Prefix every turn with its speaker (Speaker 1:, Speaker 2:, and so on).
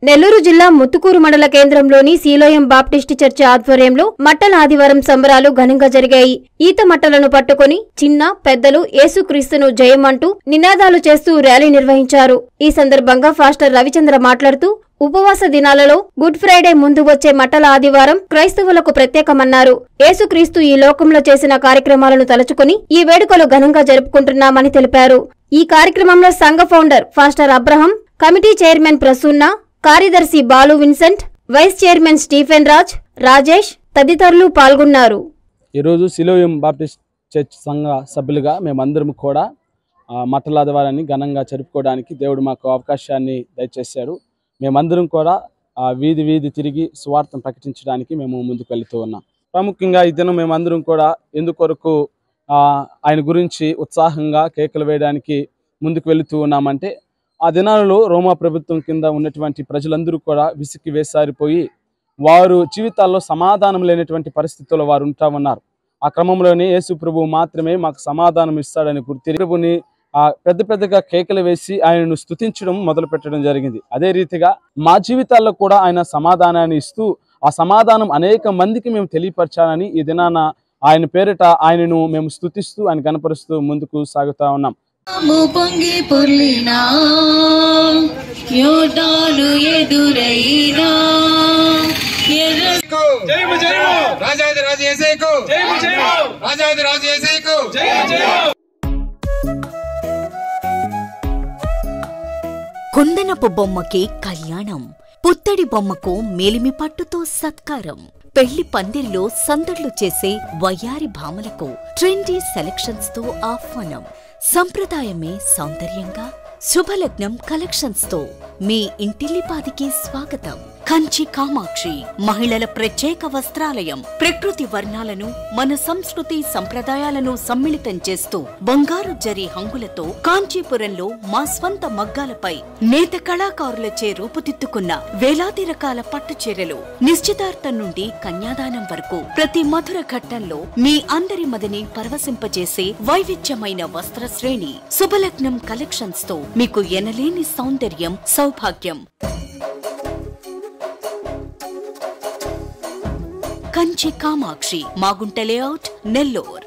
Speaker 1: నెల్లూరు జిల్లా ముత్తుకూరు మండల కేంద్రంలోని సీలోయం బాప్టిస్టు చర్చి ఆధ్వర్యంలో మట్టల ఆదివారం సంబరాలు ఘనంగా జరిగాయి ఈత మట్టలను పట్టుకుని చిన్న పెద్దలు యేసుక్రీస్తును జయమంటూ నినాదాలు చేస్తూ ర్యాలీ నిర్వహించారు ఈ సందర్భంగా ఫాస్టర్ రవిచంద్ర మాట్లాడుతూ ఉపవాస దినాలలో గుడ్ ఫ్రైడే ముందు వచ్చే మట్టల ఆదివారం క్రైస్తవులకు ప్రత్యేకమన్నారు యేసుక్రీస్తు ఈ లోకంలో చేసిన కార్యక్రమాలను తలుచుకుని ఈ వేడుకలు ఘనంగా జరుపుకుంటున్నామని తెలిపారు ఈ కార్యక్రమంలో సంఘ founder pastor Abraham committee chairman Prasunna కార్యదర్శి Balu Vincent vice chairman Stephen Raj Rajesh తదితరులు పాల్గొన్నారు
Speaker 2: ఈరోజు సిలోయం బాప్టిస్ట్ చర్చ్ సంఘ సభ్యులుగా మేమందరం కూడా ఆ, మట్టలాదివారాన్ని ఘనంగా జరుపుకోవడానికి దేవుడు మాకు అవకాశాన్ని దయచేశారు మేమందరం కూడా ఆ, వీధి వీధి తిరిగి సువార్తను ప్రకటించడానికి మేము ముందుకు వెళుతూ ఉన్నాం ప్రాముఖ్యంగా ఈ దినం మేమందరం కూడా ఎందుకొరకు ఆ, ఆయన గురించి ఉత్సాహంగా కేకలు వేయడానికి ముందుకు వెళుతూ ఉన్నామంటే ఆ దినాలలో రోమా ప్రభుత్వం కింద ఉన్నటువంటి ప్రజలందరూ కూడా విసికి వేసారిపోయి వారు జీవితాల్లో సమాధానం లేనటువంటి పరిస్థితుల్లో వారు ఉంటా ఉన్నారు ఆ క్రమంలోనే యేసు ప్రభు మాత్రమే మాకు సమాధానం ఇస్తాడని గుర్తి ప్రభుని ఆ పెద్ద పెద్దగా కేకలు వేసి ఆయనను స్తుతించడం మొదలు పెట్టడం జరిగింది అదే రీతిగా మా జీవితాల్లో కూడా ఆయన సమాధానాన్ని ఇస్తూ ఆ సమాధానం అనేక మందికి మేము తెలియపరచాలని ఈ దినాన ఆయన పేరిట ఆయనను మేము స్తుతిస్తూ ఆయన కనపరుస్తూ ముందుకు సాగుతా ఉన్నాం
Speaker 3: ము పొంగి పొర్లినా యోటాలు ఎదురైనా ఎర్ర
Speaker 4: జయము జయము రాజాది రాజు ఏసైకు జయము జయము రాజాది రాజు ఏసైకు జయము జయము
Speaker 5: కుందనపు బొమ్మకి కళ్యాణం పుత్తడి బొమ్మకు మేలిమి పట్టుతో సత్కారం పెళ్లి పందిర్లో సందడ్లు చేసే వయ్యారి భామలకు ట్రెండీ సెలక్షన్స్ తో ఆహ్వానం సంప్రదాయమే సౌందర్యంగా శుభలగ్నం కలెక్షన్స్ తో మీ ఇంటిల్లిపాదికి స్వాగతం కంచి కామాక్షి మహిళల ప్రత్యేక వస్త్రాలయం ప్రకృతి వర్ణాలను మన సంస్కృతి సంప్రదాయాలను సమ్మిళితం చేస్తూ బంగారు జరి హంగులతో కాంచీపురంలో మా స్వంత మగ్గాలపై నేత కళాకారులచే రూపుదిద్దుకున్న వేలాది రకాల పట్టు చీరలు నిశ్చితార్థం నుండి కన్యాదానం వరకు ప్రతి మధుర ఘట్టంలో మీ అందరి మదిని పరవశింపజేసే వైవిధ్యమైన వస్త్ర శ్రేణి శుభలగ్నం కలెక్షన్స్ తో మీకు ఎనలేని సౌందర్యం సౌభాగ్యం కంచి కామాక్షి మాగుంట లేఅవుట్ నెల్లూర్